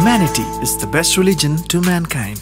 Humanity is the best religion to mankind.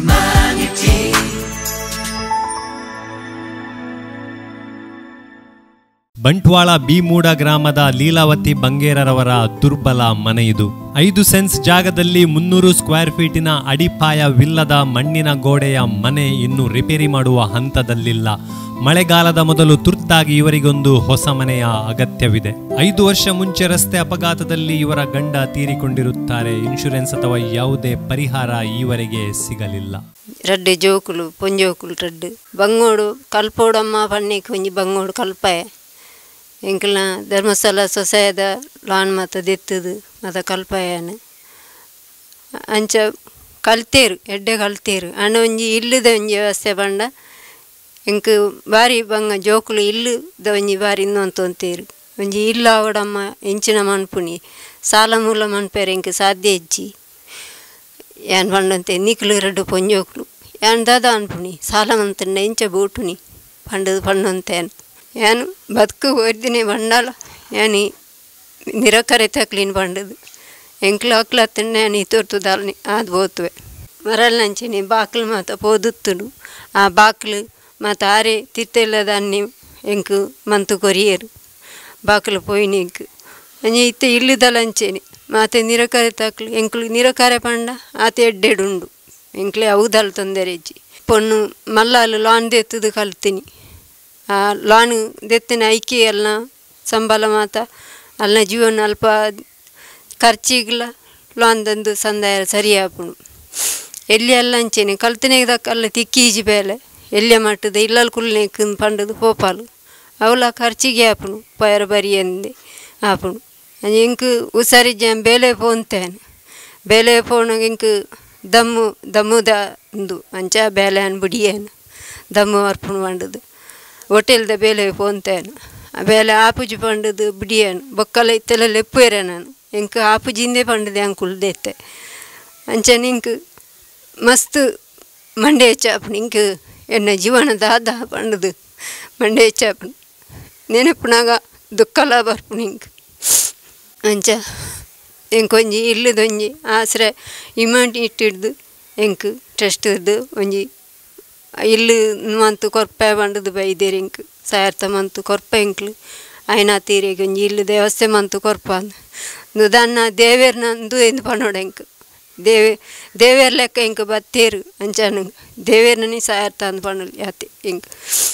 Bantwal ಬಿಮೂಡ ಗ್ರಾಮದ ಲೀಲಾವತಿ ಬಂಗೇರರವರ ದುರ್ಬಲ ಮನೆಯಿದು ಐದು ಸೆನ್ಸ್ ಜಾಗದಲ್ಲಿ ಮುನ್ನೂರು ಸ್ಕ್ವೇರ್ ಫೀಟಿನ ಅಡಿಪಾಯವಿಲ್ಲದ ಮಣ್ಣಿನ ಗೋಡೆಯ ಮನೆ ಇನ್ನು ರಿಪೇರಿ ಮಾಡುವ ಹಂತದಲ್ಲಿಲ್ಲ ಮಳೆಗಾಲದ ಮೊದಲು ತುರ್ತಾಗಿ ಇವರಿಗೊಂದು ಹೊಸ ಮನೆಯ ಅಗತ್ಯವಿದೆ ಐದು ವರ್ಷ ಮುಂಚೆ ರಸ್ತೆ ಅಪಘಾತದಲ್ಲಿ ಇವರ ಗಂಡ ತೀರಿಕೊಂಡಿರುತ್ತಾರೆ ಇನ್ಶೂರೆನ್ಸ್ ಅಥವಾ ಯಾವುದೇ ಪರಿಹಾರ ಈವರೆಗೆ ಸಿಗಲಿಲ್ಲ ರಡ್ಡು ಜೋಕುಲು ಪೊಂಜೋಕುಲು ರಡ್ಡು ಬಂಗೋಡು ಕಲ್ಪೋಡಮ್ಮ ಪನ್ನಿಗೆ ಒಂಜಿ ಬಂಗೋಡು ಕಲ್ಪಾಯ ಎಂಕಲ್ನ ಧರ್ಮಸ್ಥಳ ಸೊಸೈದ ಲಾನ್ ಮತ ದೆತ್ತದು ಮತ ಕಲ್ಪಾಯನ ಅಂಚ ಕಲ್ತೇರು ಎಡ್ಡೆ ಕಲ್ತೇರು ಅಣ್ಣ ಒಂಜಿ ಇಲ್ಲದ ಒಂಜಿ ವ್ಯವಸ್ಥೆ ಪಂಡ ಎಂಕ್ ಬಾರಿ ಬಂಗ ಜೋಕುಲು ಇಲ್ಲದ ಒಂಜಿ ಬಾರಿ ಇನ್ನೊಂತೊಂತೇರು ಒಂಜಿ ಇಲ್ಲ ಅವಡಮ್ಮ ಎಂಚಿನ ಮನ್ಪುನಿ ಸಾಲ ಮೂಲ ಮನ್ಪೇರು ಎಂಕ್ ಸಾಧ್ಯ ಇಜ್ಜಿ ಯಾನ್ ಪಂಡಂತೆ ನಿಕ್ಲು ಎರಡು ಪೊಂಜೋಕ್ಲು ಯಾನ್ ದಾದ ಅನ್ಪುಣಿ ಸಾಲ ಮಂತಂಡ ಎಂಚ ಬೂಟುನಿ ಪಂಡದು ಪಂಡಂತೇನು ಯಾನು ಬದುಕು ಓದಿನೇ ಬಂಡಾಲ ಯಾನಿ ನಿರಕರೆ ತಕ್ಲಿನ ಪಂಡದು ಎಂಕ್ಲು ಅಕ್ಲ ಹತ್ತಂಡ ಯಾನಿ ತೋರ್ತು ದಾಲ್ನಿ ಅದು ಹೋತ್ವೆ ಮರಲ್ ನಂಚಿನಿ ಬಾಕ್ಲು ಮಾತ ಪೋದುತ್ತುಡು ಆ ಬಾಕ್ಲು ಮತ್ತು ಆರೆ ತಿತ್ತೆಲ್ಲದ ಅನ್ನಿ ಎಂಕು ಮಂತು ಕೊರಿಯರು ಬಾಕ್ಲು ಪೋಯ್ನಿಂಕ್ ಅಂಜೆ ಇತ್ತ ಇಲ್ಲದಲಂಚೇನಿ ಮಾತೆ ನಿರಕರೆ ತಕ್ಲು ಎಂಕ್ಲು ನಿರಕರೆ ಪಂಡ ಆತ ಎಡ್ಡೆಡುಂಡು ಎಂಕ್ಲೆ ಅವದಲ್ ತೊಂದರೆಜ್ಜಿ ಪೊಣ್ಣು ಮಲ್ಲಾಲು ಲಾನ್ ದೆತ್ತದು ಕಲ್ತೀನಿ ಆ ಲಾನ್ ದೆತ್ತಿನ ಐಕಿ ಎಲ್ಲ ಸಂಬಳ ಮಾತ ಅಲ್ಲ ಜೀವನ ಅಲ್ಪ ಖರ್ಚಿಗಿಲ್ಲ ಲಾನ್ ತಂದು ಸಂದಾಯ ಸರಿಯಾಪುಣು ಎಲ್ಲಿ ಎಲ್ಲ ಅಂಚೇನೆ ಕಲ್ತನೆಗದಕ್ಕ ಅಲ್ಲ ತಿಕ್ಕೀಜಿ ಬೇಲೆ ಎಲ್ಲಿಯ ಮಟ್ಟದ ಇಲ್ಲಲ್ ಕುಲ್ನೆಕ್ ಪಂಡದು ಪೋಪಾಲು ಅವಲ ಖರ್ಚಿಗೆ ಆಪುಣು ಪಯರ ಬರಿ ಎಂದೆ ಆಪುಣು ಎಂಕ್ ಉಸಾರಿ ಜಂ ಬೇಲೆ ಪೋಂತೇನೆ ಬೇಲೆ ಪೋಣಗ ಎಂಕ್ ದಮ್ಮು ದಮ್ಮುದ ಒಂದು ಅಂಚ ಬೇಲೆ ಅನ್ ಬುಡಿಯೇನು ದಮ್ಮು ಅರ್ಪಣು ಪಂಡದು ಹೋಟೆಲ್ದ ಬೇಲೆ ಪೋಂತೇನು ಆ ಬೇಲೆ ಆಪುಜಿ ಪಂಡದು ಬಿಡಿಯೇನು ಬೊಕ್ಕಲ ಇತ್ತೆಲ್ಲ ಲೆಪ್ಪುವೆರೆ ನಾನು ಎಂಕ್ ಆಪುಜಿಂದೆ ಪಂಡದೆ ಅಂಕುಲ್ದೆತ್ತೆ ಅಂಚ ನಿಂಕ್ ಮಸ್ತ್ ಮಂಡೆ ಚಾಪಣಿ ಇಂಕ್ ಎನ್ನ ಜೀವನದ ಆದ ಪಂಡದು ಮಂಡೆ ಚಾಪಣಿ ನೆನಪುನಾಗ ದುಃಖಲ ಬರ್ಪುಣಿ ಇಂಕ್ ಅಂಚ ಎಂಕೊಂಜಿ ಇಲ್ಲದೊಂಜಿ ಆಶ್ರಯ ಇಮಾಂಟಿ ಇಟ್ಟಿಡ್ದು ಎಂಕ್ ಟ್ರಸ್ಟ್ದು ಒಂಜಿ ಇಲ್ಲು ಮಂತು ಕೊರ್ಪೆ ಬಂಡದು ಬೈದೇರಿ ಇಂಕ್ ಸಾಯರ್ತ ಮಂತು ಕೊರ್ಪೆ ಇಂಕ್ಲು ಆಯ್ನ ತೀರಿಗೆ ಒಂಜಿ ಇಲ್ಲು ದೇವಸ್ಥೆ ಮಂತು ಕೊರ್ಪ ಅಂದು ದನ್ನ ದೇವೇರ್ನಂದು ಎಂದು ಪನೋಡ ಇಂಕ್ ದೇವೆ ದೇವೇರ್ ಲೆಕ್ಕ ಇಂಕ ಬತ್ತೇರು ಅಂಚಾನು ದೇವೇರ್ನನಿ ಸಾಯರ್ತ ಅಂದ್ ಪಣಲ್ ಯಾತೆ ಇಂಕ್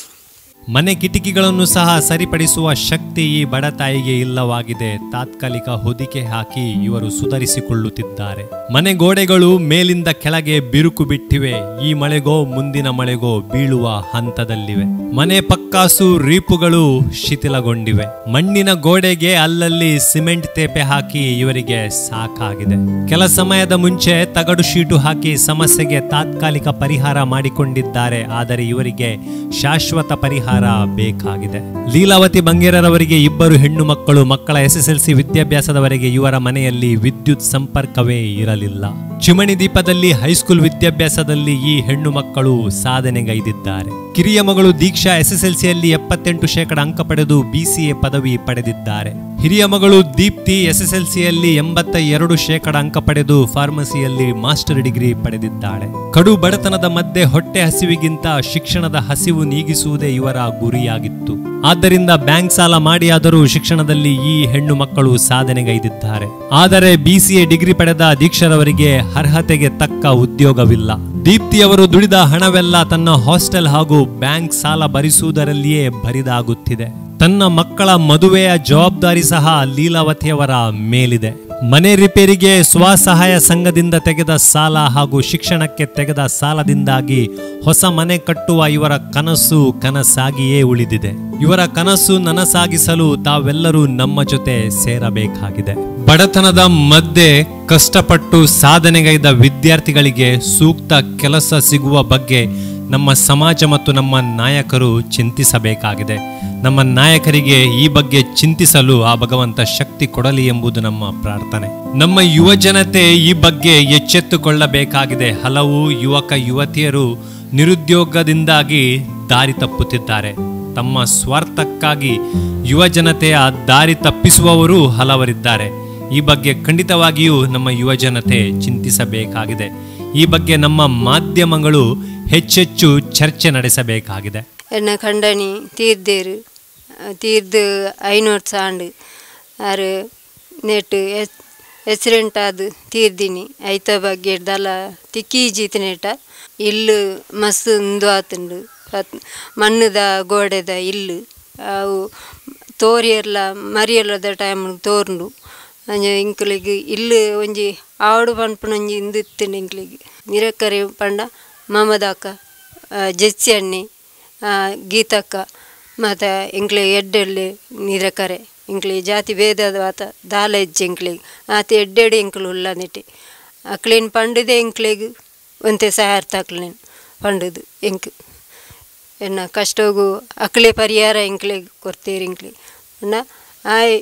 ಮನೆ ಕಿಟಕಿಗಳನ್ನು ಸಹ ಸರಿಪಡಿಸುವ ಶಕ್ತಿ ಈ ಬಡ ತಾಯಿಗೆ ಇಲ್ಲವಾಗಿದೆ ತಾತ್ಕಾಲಿಕ ಹೊದಿಕೆ ಹಾಕಿ ಇವರು ಸುಧಾರಿಸಿಕೊಳ್ಳುತ್ತಿದ್ದಾರೆ ಮನೆ ಗೋಡೆಗಳು ಮೇಲಿಂದ ಕೆಳಗೆ ಬಿರುಕು ಬಿಟ್ಟಿವೆ ಈ ಮಳೆಗೋ ಮುಂದಿನ ಮಳೆಗೋ ಬೀಳುವ ಹಂತದಲ್ಲಿವೆ ಮನೆ ಪಕ್ಕಾಸು ರೀಪುಗಳು ಶಿಥಿಲಗೊಂಡಿವೆ ಮಣ್ಣಿನ ಗೋಡೆಗೆ ಅಲ್ಲಲ್ಲಿ ಸಿಮೆಂಟ್ ತೇಪೆ ಹಾಕಿ ಇವರಿಗೆ ಸಾಕಾಗಿದೆ ಕೆಲ ಸಮಯದ ಮುಂಚೆ ತಗಡು ಶೀಟು ಹಾಕಿ ಸಮಸ್ಯೆಗೆ ತಾತ್ಕಾಲಿಕ ಪರಿಹಾರ ಮಾಡಿಕೊಂಡಿದ್ದಾರೆ ಆದರೆ ಇವರಿಗೆ ಶಾಶ್ವತ ಪರಿಹಾರ ಬೇಕಾಗಿದೆ ಲೀಲಾವತಿ ಬಂಗೇರರವರಿಗೆ ಇಬ್ಬರು ಹೆಣ್ಣು ಮಕ್ಕಳು ಮಕ್ಕಳ ಎಸ್ಎಸ್ಎಲ್ಸಿ ವಿದ್ಯಾಭ್ಯಾಸದವರೆಗೆ ಇವರ ಮನೆಯಲ್ಲಿ ವಿದ್ಯುತ್ ಸಂಪರ್ಕವೇ ಇರಲಿಲ್ಲ ಚಿಮಣಿ ದೀಪದಲ್ಲಿ ಹೈಸ್ಕೂಲ್ ವಿದ್ಯಾಭ್ಯಾಸದಲ್ಲಿ ಈ ಹೆಣ್ಣು ಮಕ್ಕಳು ಸಾಧನೆಗೈದಿದ್ದಾರೆ ಕಿರಿಯ ಮಗಳು ದೀಕ್ಷಾ ಎಸ್ಎಸ್ಎಲ್ಸಿಯಲ್ಲಿ ಎಪ್ಪತ್ತೆಂಟು ಶೇಕಡ ಅಂಕ ಪಡೆದು ಬಿಸಿಎ ಪದವಿ ಪಡೆದಿದ್ದಾರೆ ಹಿರಿಯ ಮಗಳು ದೀಪ್ತಿ ಎಸ್ಎಸ್ಎಲ್ಸಿಯಲ್ಲಿ ಎಂಬತ್ತ ಎರಡು ಶೇಕಡ ಅಂಕ ಪಡೆದು ಫಾರ್ಮಸಿಯಲ್ಲಿ ಮಾಸ್ಟರ್ ಡಿಗ್ರಿ ಪಡೆದಿದ್ದಾಳೆ ಕಡು ಬಡತನದ ಮಧ್ಯೆ ಹೊಟ್ಟೆ ಹಸಿವಿಗಿಂತ ಶಿಕ್ಷಣದ ಹಸಿವು ನೀಗಿಸುವುದೇ ಇವರ ಗುರಿಯಾಗಿತ್ತು ಆದ್ದರಿಂದ ಬ್ಯಾಂಕ್ ಸಾಲ ಮಾಡಿಯಾದರೂ ಶಿಕ್ಷಣದಲ್ಲಿ ಈ ಹೆಣ್ಣು ಮಕ್ಕಳು ಸಾಧನೆಗೈದಿದ್ದಾರೆ ಆದರೆ ಬಿಸಿಎ ಡಿಗ್ರಿ ಪಡೆದ ದೀಕ್ಷರವರಿಗೆ ಅರ್ಹತೆಗೆ ತಕ್ಕ ಉದ್ಯೋಗವಿಲ್ಲ ದೀಪ್ತಿಯವರು ದುಡಿದ ಹಣವೆಲ್ಲ ತನ್ನ ಹಾಸ್ಟೆಲ್ ಹಾಗೂ ಬ್ಯಾಂಕ್ ಸಾಲ ಭರಿಸುವುದರಲ್ಲಿಯೇ ಬರಿದಾಗುತ್ತಿದೆ ತನ್ನ ಮಕ್ಕಳ ಮದುವೆಯ ಜವಾಬ್ದಾರಿ ಸಹ ಲೀಲಾವತಿಯವರ ಮೇಲಿದೆ ಮನೆ ರಿಪೇರಿಗೆ ಸ್ವಸಹಾಯ ಸಂಘದಿಂದ ತೆಗೆದ ಸಾಲ ಹಾಗೂ ಶಿಕ್ಷಣಕ್ಕೆ ತೆಗೆದ ಸಾಲದಿಂದಾಗಿ ಹೊಸ ಮನೆ ಕಟ್ಟುವ ಇವರ ಕನಸು ಕನಸಾಗಿಯೇ ಉಳಿದಿದೆ ಇವರ ಕನಸು ನನಸಾಗಿಸಲು ತಾವೆಲ್ಲರೂ ನಮ್ಮ ಜೊತೆ ಸೇರಬೇಕಾಗಿದೆ ಬಡತನದ ಮಧ್ಯೆ ಕಷ್ಟಪಟ್ಟು ಸಾಧನೆಗೈದ ವಿದ್ಯಾರ್ಥಿಗಳಿಗೆ ಸೂಕ್ತ ಕೆಲಸ ಸಿಗುವ ಬಗ್ಗೆ ನಮ್ಮ ಸಮಾಜ ಮತ್ತು ನಮ್ಮ ನಾಯಕರು ಚಿಂತಿಸಬೇಕಾಗಿದೆ ನಮ್ಮ ನಾಯಕರಿಗೆ ಈ ಬಗ್ಗೆ ಚಿಂತಿಸಲು ಆ ಭಗವಂತ ಶಕ್ತಿ ಕೊಡಲಿ ಎಂಬುದು ನಮ್ಮ ಪ್ರಾರ್ಥನೆ ನಮ್ಮ ಯುವ ಜನತೆ ಈ ಬಗ್ಗೆ ಎಚ್ಚೆತ್ತುಕೊಳ್ಳಬೇಕಾಗಿದೆ ಹಲವು ಯುವಕ ಯುವತಿಯರು ನಿರುದ್ಯೋಗದಿಂದಾಗಿ ದಾರಿ ತಪ್ಪುತ್ತಿದ್ದಾರೆ ತಮ್ಮ ಸ್ವಾರ್ಥಕ್ಕಾಗಿ ಯುವ ಜನತೆಯ ದಾರಿ ತಪ್ಪಿಸುವವರು ಹಲವರಿದ್ದಾರೆ ಈ ಬಗ್ಗೆ ಖಂಡಿತವಾಗಿಯೂ ನಮ್ಮ ಯುವಜನತೆ ಚಿಂತಿಸಬೇಕಾಗಿದೆ ಈ ಬಗ್ಗೆ ನಮ್ಮ ಮಾಧ್ಯಮಗಳು ಹೆಚ್ಚೆಚ್ಚು ಚರ್ಚೆ ನಡೆಸಬೇಕಾಗಿದೆ ಎನ್ನ ಕಂಡನಿ ತೀರ್ದೇರು ತೀರ್ದು ಐನೂರು ಸಾಂಡು ಆರು ನೆಟ್ ಎಕ್ಸಿಡೆಂಟ್ ಆದು ತೀರ್ದಿನಿ ಐತ ಬಗ್ಗೆ ದಲ ತಿಕ್ಕೀಜಿತ್ ನೆಟ ಇಲ್ಲು ಮಸ್ತ್ ಉಂದು ಆತುಂಡು ಪತ್ ಮಣ್ಣದ ಗೋಡೆದ ಇಲ್ಲು ಅವು ತೋರಿಯರ್ಲ ಮರಿಯಲ್ಲದ ಟೈಮ್ ತೋರ್ಂಡು ಅಂಜ ಇಂಕ್ಲಿಗೆ ಇಲ್ಲು ಒಂಜಿ ಆವಡು ಪನ್ಪುನ ಒಂಜಿ ಇಂದು ಇತ್ತಿಂಡು ಇಂಕ್ಲಿಗೆ ನಿರಕ್ಕರೆ ಪಂಡ ಮಮದಾಕ ಜೆಸ್ಸಿ ಅಣ್ಣಿ ಆ, ಗೀತಕ್ಕ ಮತ್ತು ಇಂಕ್ಲೆ ಎಡ್ಡೆಳ್ಳಿ ನಿರಕರೆ ಇಂಕ್ಲಿ ಜಾತಿ ಭೇದದ ಆತ ದಾಲ ಹೆಜ್ಜೆ ಇಂಕ್ಲಿಗೆ ಆತ ಎಡ್ಡೆಡೆ ಇಂಕ್ಲು ಉಲ್ಲ ನಿಟ್ಟಿ ಅಕ್ಲೇನು ಪಂಡದೆ ಇಂಕ್ಲಿಗೆ ಒಂತೆ ಸಹಾರ್ಥ ಅಕ್ಲೇನು ಪಂಡದು ಇಂಕ್ ಎನ್ನ ಕಷ್ಟಗೂ ಅಕ್ಲೆ ಪರಿಹಾರ ಇಂಕ್ಲಿಗೆ ಕೊಡ್ತೀರಿ ಇಂಕ್ಲಿ ಅಣ್ಣ ಆಯ್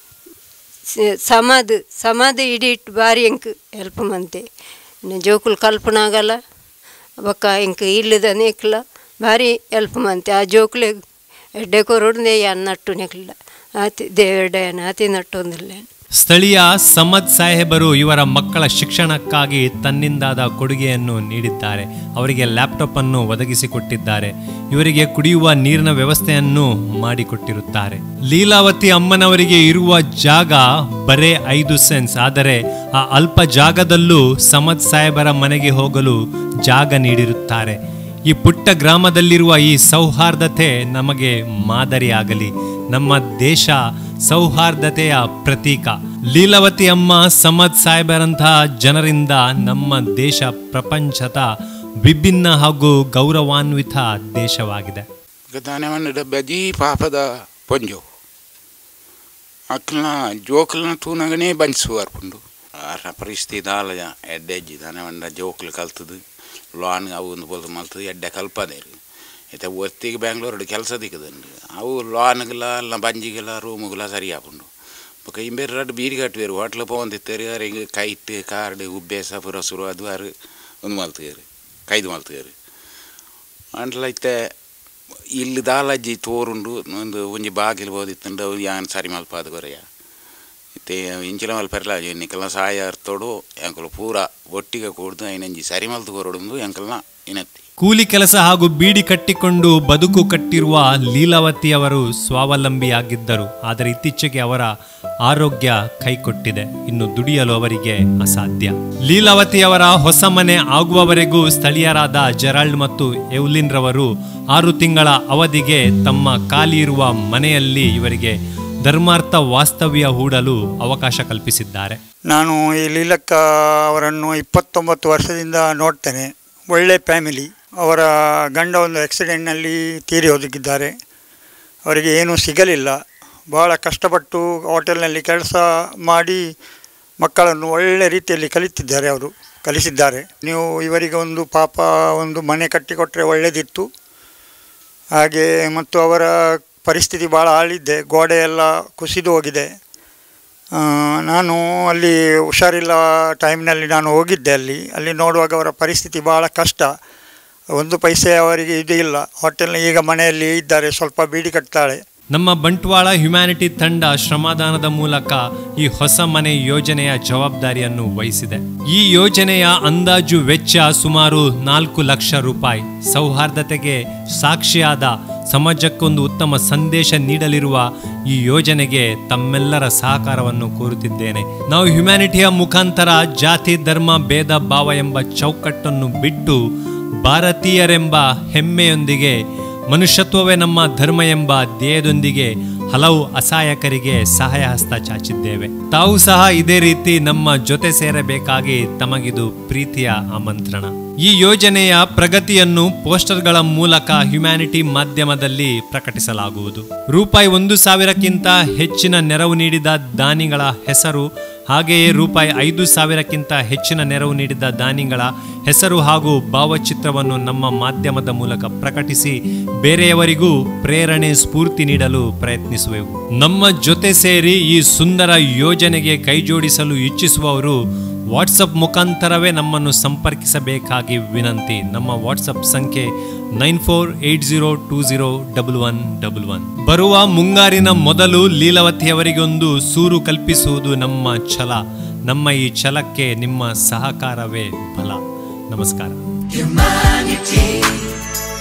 ಸ- ಸಮಾಧ್ ಸಮಾಧ್ ಇಡಿಟ್ ಬಾರಿ ಎಂಕ್ ಹೆಲ್ಪ್ ಮಂತೆ ಇನ್ನು ಜೋಕುಲು ಕಲ್ಪನ ಆಗಲ್ಲ ಬೊಕ್ಕ ಇಂಕ್ ಇಲ್ಲದ ನೆಕ್ಲ ಭಾರಿ ಹೆಲ್ಪ್ ಮಂತೆ ಆ ಜೋಕುಲೆ ಎಡ್ಡೆ ಕೊರೊಡ್ದೆ ಯಾನ್ ನಟ್ಟು ನೆಕ್ಲ ಆತಿ ದೇವಡ್ಡಯನ ಆತಿ ನಟ್ಟೊಂದಿಲ್ಲ ಸ್ಥಳೀಯ ಸಮದ್ ಸಾಹೇಬರು ಇವರ ಮಕ್ಕಳ ಶಿಕ್ಷಣಕ್ಕಾಗಿ ತನ್ನಿಂದಾದ ಕೊಡುಗೆಯನ್ನು ನೀಡಿದ್ದಾರೆ ಅವರಿಗೆ ಲ್ಯಾಪ್ಟಾಪ್ ಅನ್ನು ಒದಗಿಸಿಕೊಟ್ಟಿದ್ದಾರೆ ಇವರಿಗೆ ಕುಡಿಯುವ ನೀರಿನ ವ್ಯವಸ್ಥೆಯನ್ನು ಮಾಡಿಕೊಟ್ಟಿರುತ್ತಾರೆ ಲೀಲಾವತಿ ಅಮ್ಮನವರಿಗೆ ಇರುವ ಜಾಗ ಬರೇ ಐದು ಸೆನ್ಸ್ ಆದರೆ ಆ ಅಲ್ಪ ಜಾಗದಲ್ಲೂ ಸಮದ್ ಸಾಹೇಬರ ಮನೆಗೆ ಹೋಗಲು ಜಾಗ ನೀಡಿರುತ್ತಾರೆ ಈ ಪುಟ್ಟ ಗ್ರಾಮದಲ್ಲಿರುವ ಈ ಸೌಹಾರ್ದತೆ ನಮಗೆ ಮಾದರಿಯಾಗಲಿ ನಮ್ಮ ದೇಶ ಸೌಹಾರ್ದತೆಯ ಪ್ರತೀಕ ಲೀಲಾವತಿ ಅಮ್ಮ ಸಮದ್ ಸಾಹೇಬರಂತಹ ಜನರಿಂದ ನಮ್ಮ ದೇಶ ಪ್ರಪಂಚದ ವಿಭಿನ್ನ ಹಾಗೂ ಗೌರವಾನ್ವಿತ ದೇಶವಾಗಿದೆ ಗದಾನವನ್ನ ಬದಿ ಪಾಪದ ಪೊಂಜು ಅಕ್ಲನ ಜೋಕಲ್ನ ತೂನಗನೇ ಬಂಚುವಾರ್ ಪುಂಡು ಆರ ಪರಿಸ್ಥಿತಿ ದಾಲ ಎಡ್ಡೆ ಅಜ್ಜಿ ದಾನವಂಡ ಜೋಕಲ್ ಕಲ್ತದು ಲಾನ್ ಅವು ಒಂದು ಬೋಲ್ದು ಮಲ್ತದು ಎಡ್ಡೆ ಕಲ್ಪದೇರು ಇತ್ತೆ ಒತ್ತಿಗೆ ಬ್ಯಾಂಗ್ಳೂರು ಕೆಲಸ ದಿಕ್ಕದಂಡು ಅವು ಲಾನ್ಗೆಲ್ಲ ಅಲ್ಲ ಬಂಜಿಗೆಲ್ಲ ರೂಮುಗೆಲ್ಲ ಸರಿಯಾಪುಂಡು ಬೊಕ ಇಂಬೇರು ರಡ್ಡು ಬೀಡಿ ಕಟ್ಟುವೇರು ಹೋಟ್ಲು ಪೋಂದಿತ್ತೇರು ಯಾರು ಹಿಂಗೆ ಕೈಟ್ ಕಾರ್ಡ್ ಉಬ್ಬೇಸ ಪುರಸುರು ಅದು ಯಾರು ಒಂದು ಮಲ್ತೇರು ಕೈದು ಮಲ್ತೇರು ಅಂಟ್ಲೈತೆ ಇಲ್ಲಿ ದಾಲಜ್ಜಿ ತೋರುಂಡು ಒಂದು ಒಂಜಿ ಬಾಗಿಲು ಬೋದಿತ್ತಂಡು ಅವು ಯಾನ್ ಸರಿ ಮಲ್ಪಾದ ಗೊರೆಯ ಇತ್ತೆ ಇಂಚಿಲ ಮಲ್ಪೆರ್ಲ ಎನ್ನಿಕಲ್ನ ಸಹಾಯ ಅರ್ತೋಡು ಎಂಕಲು ಪೂರ ಒಟ್ಟಿಗೆ ಕೂಡ್ದು ಐನಂಜಿ ಸರಿ ಮಲ್ತು ಕೊರಡು ಎಂಕಲ್ನ ಇನತ್ತಿ ಕೂಲಿ ಕೆಲಸ ಹಾಗೂ ಬೀಡಿ ಕಟ್ಟಿಕೊಂಡು ಬದುಕು ಕಟ್ಟಿರುವ ಲೀಲಾವತಿಯವರು ಸ್ವಾವಲಂಬಿಯಾಗಿದ್ದರು ಆದರೆ ಇತ್ತೀಚೆಗೆ ಅವರ ಆರೋಗ್ಯ ಕೈಕೊಟ್ಟಿದೆ ಇನ್ನು ದುಡಿಯಲು ಅವರಿಗೆ ಅಸಾಧ್ಯ ಲೀಲಾವತಿಯವರ ಹೊಸ ಮನೆ ಆಗುವವರೆಗೂ ಸ್ಥಳೀಯರಾದ ಜೆರಾಲ್ಡ್ ಮತ್ತು ಎವ್ಲಿನ್ ರವರು ಆರು ತಿಂಗಳ ಅವಧಿಗೆ ತಮ್ಮ ಖಾಲಿ ಇರುವ ಮನೆಯಲ್ಲಿ ಇವರಿಗೆ ಧರ್ಮಾರ್ಥ ವಾಸ್ತವ್ಯ ಹೂಡಲು ಅವಕಾಶ ಕಲ್ಪಿಸಿದ್ದಾರೆ ನಾನು ಈ ಲೀಲಕ್ಕ ಅವರನ್ನು ಇಪ್ಪತ್ತೊಂಬತ್ತು ವರ್ಷದಿಂದ ನೋಡ್ತೇನೆ ಒಳ್ಳೆ ಫ್ಯಾಮಿಲಿ ಅವರ ಗಂಡ ಒಂದು ಆಕ್ಸಿಡೆಂಟ್ನಲ್ಲಿ ತೀರಿ ಹೋಗಿದ್ದಾರೆ ಅವರಿಗೆ ಏನೂ ಸಿಗಲಿಲ್ಲ ಭಾಳ ಕಷ್ಟಪಟ್ಟು ಹೋಟೆಲ್ನಲ್ಲಿ ಕೆಲಸ ಮಾಡಿ ಮಕ್ಕಳನ್ನು ಒಳ್ಳೆ ರೀತಿಯಲ್ಲಿ ಕಲಿತಿದ್ದಾರೆ ಅವರು ಕಲಿಸಿದ್ದಾರೆ ನೀವು ಇವರಿಗೆ ಒಂದು ಪಾಪ ಒಂದು ಮನೆ ಕಟ್ಟಿಕೊಟ್ರೆ ಒಳ್ಳೆಯದಿತ್ತು ಹಾಗೆ ಮತ್ತು ಅವರ ಪರಿಸ್ಥಿತಿ ಭಾಳ ಹಾಳಿದ್ದೆ ಗೋಡೆ ಎಲ್ಲ ಕುಸಿದು ಹೋಗಿದೆ ಆ, ನಾನು ಅಲ್ಲಿ ಹುಷಾರಿಲ್ಲ ಟೈಮ್ನಲ್ಲಿ ನಾನು ಹೋಗಿದ್ದೆ ಅಲ್ಲಿ ಅಲ್ಲಿ ನೋಡುವಾಗ ಅವರ ಪರಿಸ್ಥಿತಿ ಭಾಳ ಕಷ್ಟ ಒಂದು ಪೈಸೆ ಅವರಿಗೆ ಇದು ಇಲ್ಲ ಹೋಟೆಲ್ನ ಈಗ ಮನೆಯಲ್ಲಿ ಇದ್ದಾರೆ ಸ್ವಲ್ಪ ಬೀಡಿ ಕಟ್ತಾಳೆ ನಮ್ಮ ಬಂಟ್ವಾಳ ಹ್ಯುಮ್ಯಾನಿಟಿ ತಂಡ ಶ್ರಮದಾನದ ಮೂಲಕ ಈ ಹೊಸ ಮನೆ ಯೋಜನೆಯ ಜವಾಬ್ದಾರಿಯನ್ನು ವಹಿಸಿದೆ ಈ ಯೋಜನೆಯ ಅಂದಾಜು ವೆಚ್ಚ ಸುಮಾರು ನಾಲ್ಕು ಲಕ್ಷ ರೂಪಾಯಿ ಸೌಹಾರ್ದತೆಗೆ ಸಾಕ್ಷಿಯಾದ ಸಮಾಜಕ್ಕೊಂದು ಉತ್ತಮ ಸಂದೇಶ ನೀಡಲಿರುವ ಈ ಯೋಜನೆಗೆ ತಮ್ಮೆಲ್ಲರ ಸಹಕಾರವನ್ನು ಕೋರುತ್ತಿದ್ದೇನೆ ನಾವು ಹ್ಯುಮ್ಯಾನಿಟಿಯ ಮುಖಾಂತರ ಜಾತಿ ಧರ್ಮ ಭೇದ ಭಾವ ಎಂಬ ಚೌಕಟ್ಟನ್ನು ಬಿಟ್ಟು ಭಾರತೀಯರೆಂಬ ಹೆಮ್ಮೆಯೊಂದಿಗೆ ಮನುಷ್ಯತ್ವವೇ ನಮ್ಮ ಧರ್ಮ ಎಂಬ ಧ್ಯೇಯದೊಂದಿಗೆ ಹಲವು ಅಸಹಾಯಕರಿಗೆ ಸಹಾಯ ಹಸ್ತ ಚಾಚಿದ್ದೇವೆ ತಾವು ಸಹ ಇದೇ ರೀತಿ ನಮ್ಮ ಜೊತೆ ಸೇರಬೇಕಾಗಿ ತಮಗಿದು ಪ್ರೀತಿಯ ಆಮಂತ್ರಣ ಈ ಯೋಜನೆಯ ಪ್ರಗತಿಯನ್ನು ಪೋಸ್ಟರ್ಗಳ ಮೂಲಕ ಹ್ಯುಮ್ಯಾನಿಟಿ ಮಾಧ್ಯಮದಲ್ಲಿ ಪ್ರಕಟಿಸಲಾಗುವುದು ರೂಪಾಯಿ ಒಂದು ಸಾವಿರಕ್ಕಿಂತ ಹೆಚ್ಚಿನ ನೆರವು ನೀಡಿದ ದಾನಿಗಳ ಹೆಸರು ಹಾಗೆಯೇ ರೂಪಾಯಿ ಐದು ಸಾವಿರಕ್ಕಿಂತ ಹೆಚ್ಚಿನ ನೆರವು ನೀಡಿದ ದಾನಿಗಳ ಹೆಸರು ಹಾಗೂ ಭಾವಚಿತ್ರವನ್ನು ನಮ್ಮ ಮಾಧ್ಯಮದ ಮೂಲಕ ಪ್ರಕಟಿಸಿ ಬೇರೆಯವರಿಗೂ ಪ್ರೇರಣೆ ಸ್ಫೂರ್ತಿ ನೀಡಲು ಪ್ರಯತ್ನಿಸುವೆವು ನಮ್ಮ ಜೊತೆ ಸೇರಿ ಈ ಸುಂದರ ಯೋಜನೆಗೆ ಕೈಜೋಡಿಸಲು ಇಚ್ಛಿಸುವವರು ವಾಟ್ಸಪ್ ಮುಖಾಂತರವೇ ನಮ್ಮನ್ನು ಸಂಪರ್ಕಿಸಬೇಕಾಗಿ ವಿನಂತಿ ನಮ್ಮ ವಾಟ್ಸಪ್ ಸಂಖ್ಯೆ nine four eight zero two zero double one double one ಬರುವ ಮುಂಗಾರಿನ ಮೊದಲು ಲೀಲಾವತಿಯವರಿಗೊಂದು ಸೂರು ಕಲ್ಪಿಸುವುದು ನಮ್ಮ ಛಲ ನಮ್ಮ ಈ ಛಲಕ್ಕೆ ನಿಮ್ಮ ಸಹಕಾರವೇ ಬಲ ನಮಸ್ಕಾರ Humanity,